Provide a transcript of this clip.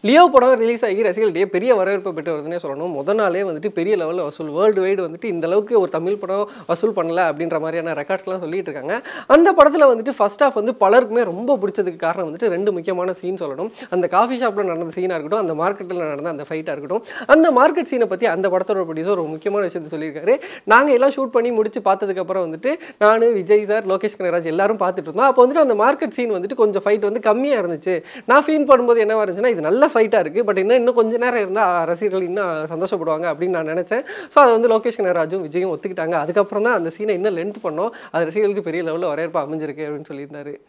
Leo படம் release ஆகி ரசிகர்களிடையே பெரிய வரவேற்பு பெற்று வருதுன்னே சொல்லணும் முத நாளே வந்துட்டு பெரிய லெவலில் வசூல் வேர்ல்டு வைடு வந்துட்டு இந்த அளவுக்கு ஒரு தமிழ் படம் வசூல் பண்ணல அப்படின்ற மாதிரியான ரெக்கார்ட்ஸ்லாம் சொல்லிட்டு இருக்காங்க அந்த படத்தில் வந்துட்டு ஃபர்ஸ்ட் ஆஃப் வந்து பலருக்குமே ரொம்ப பிடிச்சதுக்கு காரணம் வந்துட்டு ரெண்டு முக்கியமான சீன் சொல்லணும் அந்த காஃபி ஷாப்பில் நடந்த சீனாக இருக்கட்டும் அந்த மார்க்கெட்டில் நடந்த அந்த ஃபைட்டாக இருக்கட்டும் அந்த மார்க்கெட் சீனை பற்றி அந்த படத்தோட ப்ரொடியூசர் ஒரு முக்கியமான விஷயத்தை சொல்லியிருக்காரு நாங்கள் எல்லாம் ஷூட் பண்ணி முடிச்சு பார்த்ததுக்கப்புறம் வந்துட்டு நான் விஜய் சார் லோகேஷ் கனகராஜ் எல்லாரும் பார்த்துட்டு இருந்தோம் அப்போ வந்துட்டு அந்த மார்க்கெட் சீன் வந்துட்டு கொஞ்சம் ஃபைட் வந்து கம்மியாக இருந்துச்சு நான் ஃபீல் பண்ணும்போது என்னவா இருந்துச்சுன்னா இது நல்ல ஃபைட்டாக இருக்குது பட் இன்னும் இன்னும் கொஞ்ச நேரம் இருந்தால் ரசிகர்கள் இன்னும் சந்தோஷப்படுவாங்க அப்படின்னு நான் நினச்சேன் ஸோ அதை வந்து லோகேஷ் கனகராஜும் விஜயும் ஒத்துக்கிட்டாங்க அதுக்கப்புறம் தான் அந்த சீனை இன்னும் லென்த் பண்ணோம் அது ரசிகர்களுக்கு பெரிய லெவலில் வரவேற்பு அமைஞ்சிருக்கு அப்படின்னு சொல்லியிருந்தாரு